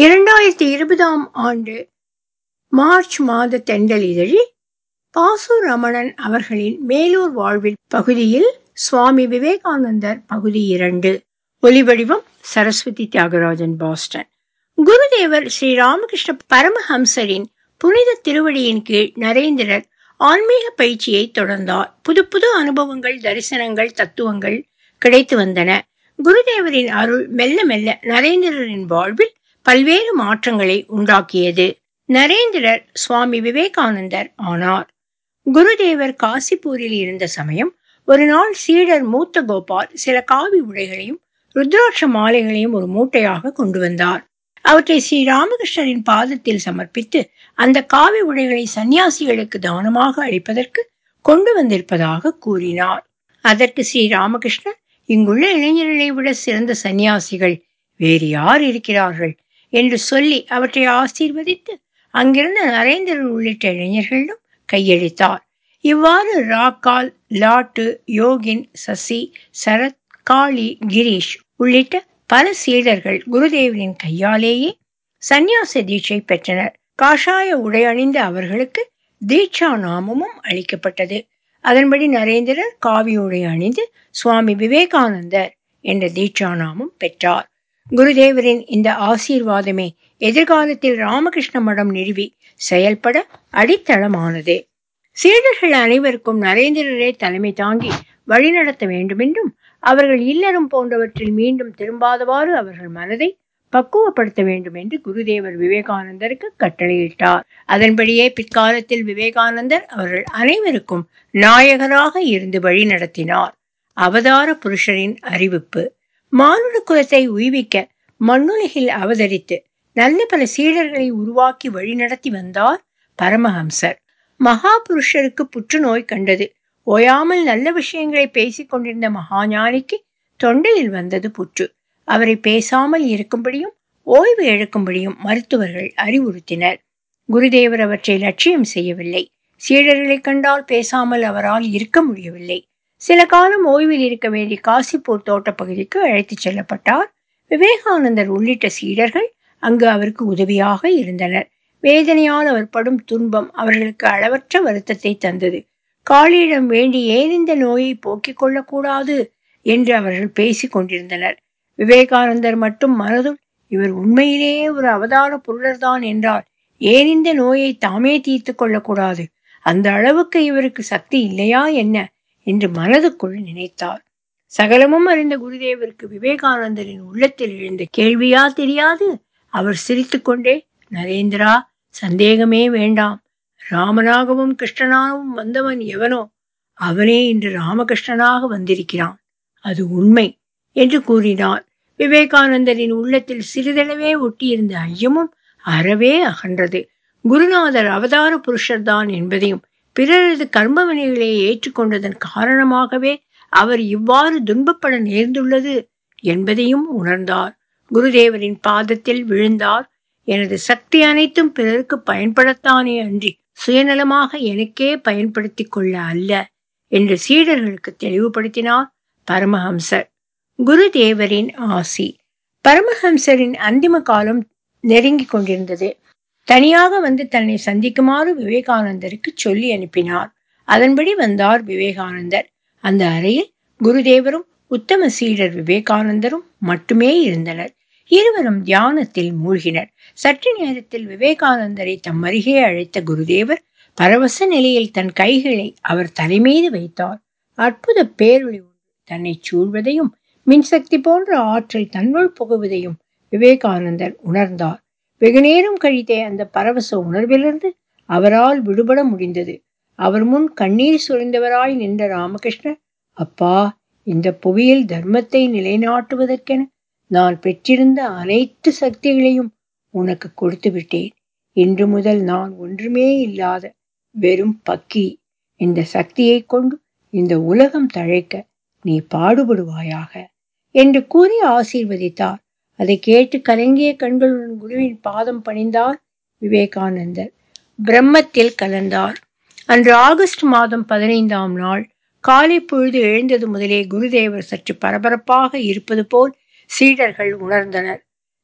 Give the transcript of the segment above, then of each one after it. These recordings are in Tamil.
இரண்டாயிரத்தி இருபதாம் ஆண்டு மார்ச் மாத தெண்டல் இதழில் பாசு ரமணன் அவர்களின் மேலூர் வாழ்வில் பகுதியில் சுவாமி விவேகானந்தர் பகுதி இரண்டு ஒலிவடிவம் சரஸ்வதி தியாகராஜன் பாஸ்டன் குருதேவர் ஸ்ரீ ராமகிருஷ்ண பரமஹம்சரின் புனித திருவடியின் கீழ் நரேந்திரர் ஆன்மீக பயிற்சியை தொடர்ந்தார் புது புது அனுபவங்கள் தரிசனங்கள் தத்துவங்கள் கிடைத்து வந்தன குருதேவரின் அருள் மெல்ல மெல்ல நரேந்திரரின் வாழ்வில் பல்வேறு மாற்றங்களை உண்டாக்கியது நரேந்திரர் சுவாமி விவேகானந்தர் ஆனார் குருதேவர் காசிப்பூரில் இருந்த சமயம் ஒரு நாள் சீடர் மூத்த கோபால் சில காவி உடைகளையும் ருத்ராட்ச மாலைகளையும் ஒரு மூட்டையாக கொண்டு வந்தார் அவற்றை ஸ்ரீ ராமகிருஷ்ணரின் பாதத்தில் சமர்ப்பித்து அந்த காவி உடைகளை சன்னியாசிகளுக்கு தானமாக அளிப்பதற்கு கொண்டு வந்திருப்பதாக கூறினார் அதற்கு ஸ்ரீ ராமகிருஷ்ணர் இங்குள்ள இளைஞர்களை விட சிறந்த சன்னியாசிகள் வேறு யார் இருக்கிறார்கள் என்று சொல்லி அவற்றை ஆசீர்வதித்து அங்கிருந்த நரேந்திரன் உள்ளிட்ட இளைஞர்களிடம் கையளித்தார் இவ்வாறு ராக்கால் லாட்டு யோகின் சசி சரத் காளி கிரீஷ் உள்ளிட்ட பல சீடர்கள் குருதேவரின் கையாலேயே சந்நியாச தீட்சை பெற்றனர் காஷாய உடை அணிந்த அவர்களுக்கு தீட்சா நாமமும் அளிக்கப்பட்டது அதன்படி நரேந்திரர் காவி உடை அணிந்து சுவாமி விவேகானந்தர் என்ற தீட்சா நாமம் பெற்றார் குருதேவரின் இந்த ஆசீர்வாதமே எதிர்காலத்தில் ராமகிருஷ்ண மடம் நிறுவி செயல்பட அடித்தளமானது சீடர்கள் அனைவருக்கும் நரேந்திரரே தலைமை தாங்கி வழிநடத்த வேண்டுமென்றும் அவர்கள் இல்லறம் போன்றவற்றில் மீண்டும் திரும்பாதவாறு அவர்கள் மனதை பக்குவப்படுத்த வேண்டும் என்று குருதேவர் விவேகானந்தருக்கு கட்டளையிட்டார் அதன்படியே பிற்காலத்தில் விவேகானந்தர் அவர்கள் அனைவருக்கும் நாயகராக இருந்து வழி நடத்தினார் அவதார புருஷரின் அறிவிப்பு மானுட குலத்தை உய்விக்க மண்ணுலகில் அவதரித்து நல்ல பல சீடர்களை உருவாக்கி வழிநடத்தி வந்தார் பரமஹம்சர் மகா புருஷருக்கு புற்றுநோய் கண்டது ஓயாமல் நல்ல விஷயங்களை பேசிக் கொண்டிருந்த மகாஞானிக்கு தொண்டையில் வந்தது புற்று அவரை பேசாமல் இருக்கும்படியும் ஓய்வு எடுக்கும்படியும் மருத்துவர்கள் அறிவுறுத்தினர் குருதேவர் அவற்றை லட்சியம் செய்யவில்லை சீடர்களை கண்டால் பேசாமல் அவரால் இருக்க முடியவில்லை சில காலம் ஓய்வில் இருக்க வேண்டிய காசிப்பூர் தோட்ட பகுதிக்கு அழைத்துச் செல்லப்பட்டார் விவேகானந்தர் உள்ளிட்ட சீடர்கள் அங்கு அவருக்கு உதவியாக இருந்தனர் வேதனையால் அவர் படும் துன்பம் அவர்களுக்கு அளவற்ற வருத்தத்தை தந்தது காளியிடம் வேண்டி ஏன் இந்த நோயை போக்கிக் கொள்ளக்கூடாது என்று அவர்கள் பேசிக் கொண்டிருந்தனர் விவேகானந்தர் மட்டும் மனதுள் இவர் உண்மையிலேயே ஒரு அவதார புருடர்தான் என்றால் ஏன் இந்த நோயை தாமே தீர்த்து கொள்ளக்கூடாது அந்த அளவுக்கு இவருக்கு சக்தி இல்லையா என்ன என்று மனதுக்குள் நினைத்தார் சகலமும் அறிந்த குருதேவருக்கு விவேகானந்தரின் உள்ளத்தில் எழுந்த கேள்வியா தெரியாது அவர் சிரித்துக்கொண்டே நரேந்திரா சந்தேகமே வேண்டாம் ராமனாகவும் கிருஷ்ணனாகவும் வந்தவன் எவனோ அவனே இன்று ராமகிருஷ்ணனாக வந்திருக்கிறான் அது உண்மை என்று கூறினார் விவேகானந்தரின் உள்ளத்தில் சிறிதளவே ஒட்டியிருந்த ஐயமும் அறவே அகன்றது குருநாதர் அவதார புருஷர்தான் என்பதையும் பிறரது கர்மவினைகளை ஏற்றுக்கொண்டதன் காரணமாகவே அவர் இவ்வாறு துன்பப்பட நேர்ந்துள்ளது என்பதையும் உணர்ந்தார் குருதேவரின் பாதத்தில் விழுந்தார் எனது சக்தி அனைத்தும் பிறருக்கு பயன்படத்தானே அன்றி சுயநலமாக எனக்கே பயன்படுத்திக் கொள்ள அல்ல என்று சீடர்களுக்கு தெளிவுபடுத்தினார் பரமஹம்சர் குருதேவரின் ஆசி பரமஹம்சரின் அந்திம காலம் நெருங்கிக் கொண்டிருந்தது தனியாக வந்து தன்னை சந்திக்குமாறு விவேகானந்தருக்கு சொல்லி அனுப்பினார் அதன்படி வந்தார் விவேகானந்தர் அந்த அறையில் குருதேவரும் உத்தம சீடர் விவேகானந்தரும் மட்டுமே இருந்தனர் இருவரும் தியானத்தில் மூழ்கினர் சற்று நேரத்தில் விவேகானந்தரை தம் அருகே அழைத்த குருதேவர் பரவச நிலையில் தன் கைகளை அவர் தலைமீது வைத்தார் அற்புத பேரொளி ஒன்று தன்னை சூழ்வதையும் மின்சக்தி போன்ற ஆற்றல் தன்னுள் புகுவதையும் விவேகானந்தர் உணர்ந்தார் வெகுநேரம் கழித்தே அந்த பரவச உணர்விலிருந்து அவரால் விடுபட முடிந்தது அவர் முன் கண்ணீர் சுரிந்தவராய் நின்ற ராமகிருஷ்ணர் அப்பா இந்த புவியில் தர்மத்தை நிலைநாட்டுவதற்கென நான் பெற்றிருந்த அனைத்து சக்திகளையும் உனக்கு கொடுத்து விட்டேன் இன்று முதல் நான் ஒன்றுமே இல்லாத வெறும் பக்கி இந்த சக்தியை கொண்டு இந்த உலகம் தழைக்க நீ பாடுபடுவாயாக என்று கூறி ஆசீர்வதித்தார் அதை கேட்டு கலங்கிய கண்களுடன் குருவின் பாதம் பணிந்தார் விவேகானந்தர் பிரம்மத்தில் கலந்தார் அன்று ஆகஸ்ட் மாதம் பதினைந்தாம் நாள் காலை பொழுது எழுந்தது முதலே குருதேவர் சற்று பரபரப்பாக இருப்பது போல் சீடர்கள் உணர்ந்தனர்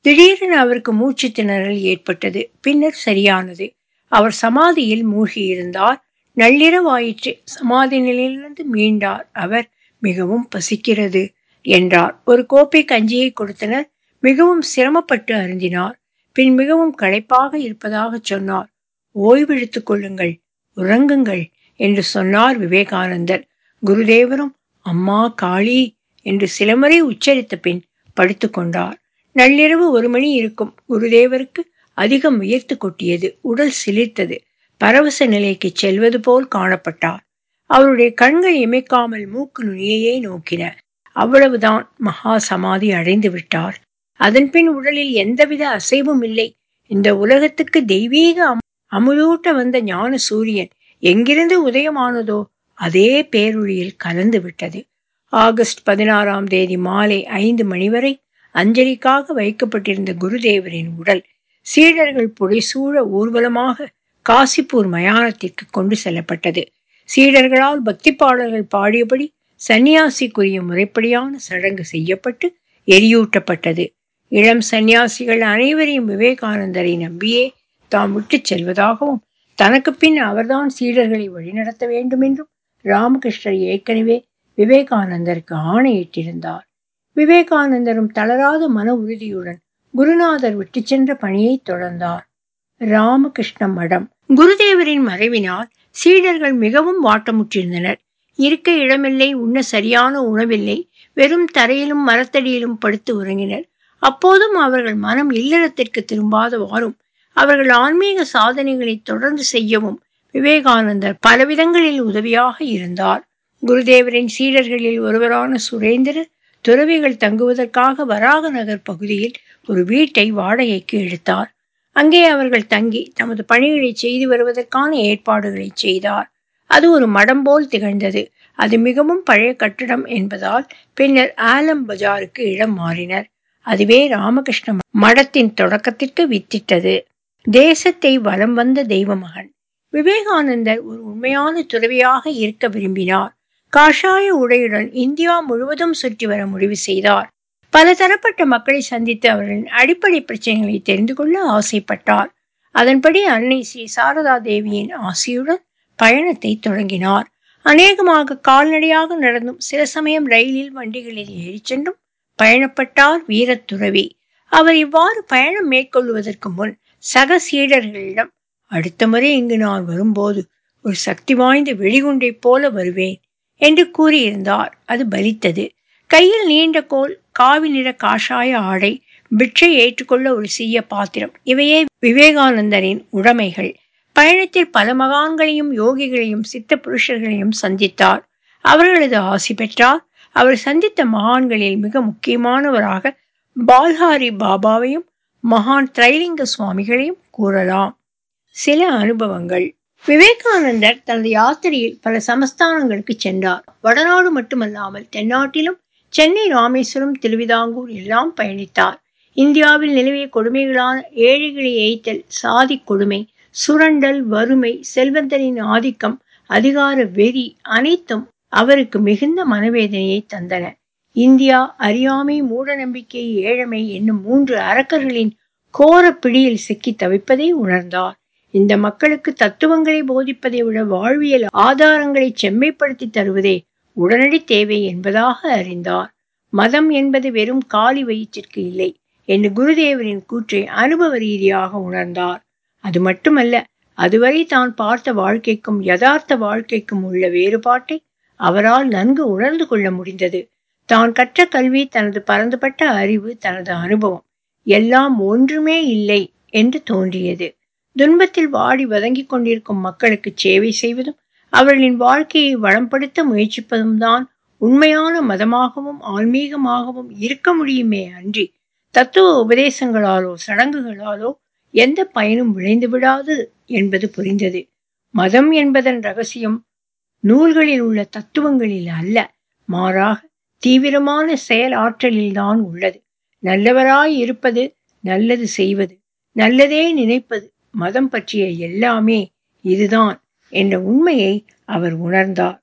திடீரென அவருக்கு மூச்சு திணறல் ஏற்பட்டது பின்னர் சரியானது அவர் சமாதியில் மூழ்கியிருந்தார் நள்ளிரவாயிற்று சமாதி நிலையிலிருந்து மீண்டார் அவர் மிகவும் பசிக்கிறது என்றார் ஒரு கோப்பை கஞ்சியை கொடுத்தனர் மிகவும் சிரமப்பட்டு அருந்தினார் பின் மிகவும் களைப்பாக இருப்பதாக சொன்னார் ஓய்வெடுத்துக் கொள்ளுங்கள் உறங்குங்கள் என்று சொன்னார் விவேகானந்தர் குருதேவரும் அம்மா காளி என்று சிலமுறை உச்சரித்த பின் படுத்துக் கொண்டார் நள்ளிரவு ஒரு மணி இருக்கும் குருதேவருக்கு அதிகம் வியர்த்து கொட்டியது உடல் சிலிர்த்தது பரவச நிலைக்கு செல்வது போல் காணப்பட்டார் அவருடைய கண்கள் இமைக்காமல் மூக்கு நுனியையே நோக்கின அவ்வளவுதான் மகா சமாதி அடைந்து விட்டார் அதன்பின் உடலில் எந்தவித அசைவும் இல்லை இந்த உலகத்துக்கு தெய்வீக அமுதூட்ட வந்த ஞான சூரியன் எங்கிருந்து உதயமானதோ அதே பேரொழியில் கலந்து விட்டது ஆகஸ்ட் பதினாறாம் தேதி மாலை ஐந்து மணி வரை அஞ்சலிக்காக வைக்கப்பட்டிருந்த குருதேவரின் உடல் சீடர்கள் புடைசூழ ஊர்வலமாக காசிப்பூர் மயானத்திற்கு கொண்டு செல்லப்பட்டது சீடர்களால் பக்தி பாடல்கள் பாடியபடி சன்னியாசிக்குரிய முறைப்படியான சடங்கு செய்யப்பட்டு எரியூட்டப்பட்டது இளம் சந்நியாசிகள் அனைவரையும் விவேகானந்தரை நம்பியே தாம் விட்டுச் செல்வதாகவும் தனக்கு பின் அவர்தான் சீடர்களை வழிநடத்த வேண்டும் என்றும் ராமகிருஷ்ணர் ஏற்கனவே விவேகானந்தருக்கு ஆணையிட்டிருந்தார் விவேகானந்தரும் தளராத மன உறுதியுடன் குருநாதர் விட்டு சென்ற பணியை தொடர்ந்தார் ராமகிருஷ்ண மடம் குருதேவரின் மறைவினால் சீடர்கள் மிகவும் வாட்டமுற்றிருந்தனர் இருக்க இடமில்லை உண்ண சரியான உணவில்லை வெறும் தரையிலும் மரத்தடியிலும் படுத்து உறங்கினர் அப்போதும் அவர்கள் மனம் இல்லறத்திற்கு திரும்பாதவாறும் அவர்கள் ஆன்மீக சாதனைகளை தொடர்ந்து செய்யவும் விவேகானந்தர் பலவிதங்களில் உதவியாக இருந்தார் குருதேவரின் சீடர்களில் ஒருவரான சுரேந்திரர் துறவிகள் தங்குவதற்காக வராக நகர் பகுதியில் ஒரு வீட்டை வாடகைக்கு எடுத்தார் அங்கே அவர்கள் தங்கி தமது பணிகளை செய்து வருவதற்கான ஏற்பாடுகளை செய்தார் அது ஒரு மடம் போல் திகழ்ந்தது அது மிகவும் பழைய கட்டிடம் என்பதால் பின்னர் ஆலம் பஜாருக்கு இடம் மாறினர் அதுவே ராமகிருஷ்ண மடத்தின் தொடக்கத்திற்கு வித்திட்டது தேசத்தை வலம் வந்த தெய்வ மகன் விவேகானந்தர் ஒரு உண்மையான துறவியாக இருக்க விரும்பினார் காஷாய உடையுடன் இந்தியா முழுவதும் சுற்றி வர முடிவு செய்தார் பல தரப்பட்ட மக்களை சந்தித்து அவர்களின் அடிப்படை பிரச்சனைகளை தெரிந்து கொள்ள ஆசைப்பட்டார் அதன்படி அன்னை ஸ்ரீ சாரதா தேவியின் ஆசையுடன் பயணத்தை தொடங்கினார் அநேகமாக கால்நடையாக நடந்தும் சில சமயம் ரயிலில் வண்டிகளில் ஏறிச் சென்றும் பயணப்பட்டார் வீரத்துறவி அவர் இவ்வாறு பயணம் மேற்கொள்வதற்கு முன் சக சீடர்களிடம் அடுத்த முறை இங்கு நான் வரும்போது ஒரு சக்தி வாய்ந்த வெடிகுண்டைப் போல வருவேன் என்று கூறியிருந்தார் அது பலித்தது கையில் நீண்ட கோல் காவி நிற காஷாய ஆடை பிட்சை ஏற்றுக்கொள்ள ஒரு சிறிய பாத்திரம் இவையே விவேகானந்தரின் உடைமைகள் பயணத்தில் பல மகான்களையும் யோகிகளையும் சித்த புருஷர்களையும் சந்தித்தார் அவர்களது ஆசி பெற்றார் அவர் சந்தித்த மகான்களில் மிக முக்கியமானவராக பால்ஹாரி பாபாவையும் மகான் திரைலிங்க சுவாமிகளையும் கூறலாம் சில அனுபவங்கள் விவேகானந்தர் தனது யாத்திரையில் பல சமஸ்தானங்களுக்கு சென்றார் வடநாடு மட்டுமல்லாமல் தென்னாட்டிலும் சென்னை ராமேஸ்வரம் திருவிதாங்கூர் எல்லாம் பயணித்தார் இந்தியாவில் நிலவிய கொடுமைகளான ஏழைகளை ஏய்த்தல் சாதி கொடுமை சுரண்டல் வறுமை செல்வந்தரின் ஆதிக்கம் அதிகார வெறி அனைத்தும் அவருக்கு மிகுந்த மனவேதனையை தந்தன இந்தியா அறியாமை மூடநம்பிக்கை ஏழமை என்னும் மூன்று அரக்கர்களின் கோர பிடியில் சிக்கி தவிப்பதை உணர்ந்தார் இந்த மக்களுக்கு தத்துவங்களை போதிப்பதை விட வாழ்வியல் ஆதாரங்களை செம்மைப்படுத்தி தருவதே உடனடி தேவை என்பதாக அறிந்தார் மதம் என்பது வெறும் காலி வயிற்றிற்கு இல்லை என்று குருதேவரின் கூற்றை அனுபவ ரீதியாக உணர்ந்தார் அது மட்டுமல்ல அதுவரை தான் பார்த்த வாழ்க்கைக்கும் யதார்த்த வாழ்க்கைக்கும் உள்ள வேறுபாட்டை அவரால் நன்கு உணர்ந்து கொள்ள முடிந்தது தான் கற்ற கல்வி தனது பரந்துபட்ட அறிவு தனது அனுபவம் எல்லாம் ஒன்றுமே இல்லை என்று தோன்றியது துன்பத்தில் வாடி வதங்கிக் கொண்டிருக்கும் மக்களுக்கு சேவை செய்வதும் அவர்களின் வாழ்க்கையை வளம்படுத்த முயற்சிப்பதும் தான் உண்மையான மதமாகவும் ஆன்மீகமாகவும் இருக்க முடியுமே அன்றி தத்துவ உபதேசங்களாலோ சடங்குகளாலோ எந்த பயனும் விளைந்து விடாது என்பது புரிந்தது மதம் என்பதன் ரகசியம் நூல்களில் உள்ள தத்துவங்களில் அல்ல மாறாக தீவிரமான செயல் ஆற்றலில்தான் உள்ளது நல்லவராய் இருப்பது நல்லது செய்வது நல்லதே நினைப்பது மதம் பற்றிய எல்லாமே இதுதான் என்ற உண்மையை அவர் உணர்ந்தார்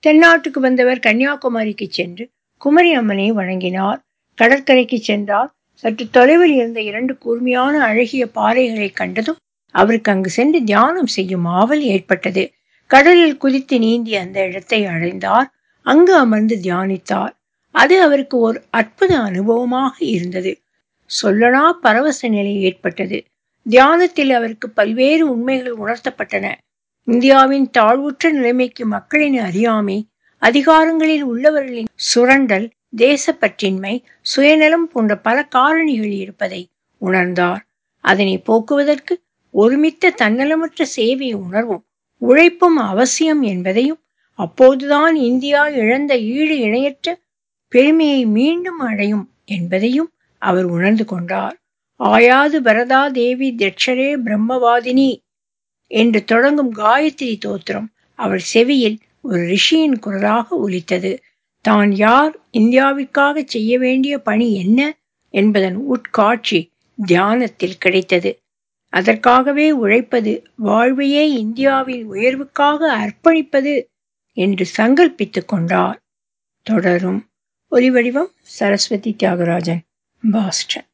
தென்னாட்டுக்கு வந்தவர் கன்னியாகுமரிக்கு சென்று குமரி அம்மனை வணங்கினார் கடற்கரைக்கு சென்றார் சற்று தொலைவில் இருந்த இரண்டு கூர்மையான அழகிய பாறைகளை கண்டதும் அவருக்கு அங்கு சென்று தியானம் செய்யும் ஆவல் ஏற்பட்டது கடலில் குதித்து நீந்தி அந்த இடத்தை அடைந்தார் அங்கு அமர்ந்து தியானித்தார் அது அவருக்கு ஒரு அற்புத அனுபவமாக இருந்தது சொல்லனா பரவச நிலை ஏற்பட்டது தியானத்தில் அவருக்கு பல்வேறு உண்மைகள் உணர்த்தப்பட்டன இந்தியாவின் தாழ்வுற்ற நிலைமைக்கு மக்களின் அறியாமை அதிகாரங்களில் உள்ளவர்களின் சுரண்டல் தேசப்பற்றின்மை சுயநலம் போன்ற பல காரணிகள் இருப்பதை உணர்ந்தார் அதனை போக்குவதற்கு ஒருமித்த தன்னலமற்ற சேவை உணர்வும் உழைப்பும் அவசியம் என்பதையும் அப்போதுதான் இந்தியா இழந்த ஈடு இணையற்ற பெருமையை மீண்டும் அடையும் என்பதையும் அவர் உணர்ந்து கொண்டார் ஆயாது வரதா தேவி தட்சரே பிரம்மவாதினி என்று தொடங்கும் காயத்ரி தோத்திரம் அவள் செவியில் ஒரு ரிஷியின் குரலாக ஒலித்தது தான் யார் இந்தியாவிற்காக செய்ய வேண்டிய பணி என்ன என்பதன் உட்காட்சி தியானத்தில் கிடைத்தது அதற்காகவே உழைப்பது வாழ்வையே இந்தியாவின் உயர்வுக்காக அர்ப்பணிப்பது என்று சங்கல்பித்துக் கொண்டார் தொடரும் ஒலிவடிவம் சரஸ்வதி தியாகராஜன் பாஸ்டன்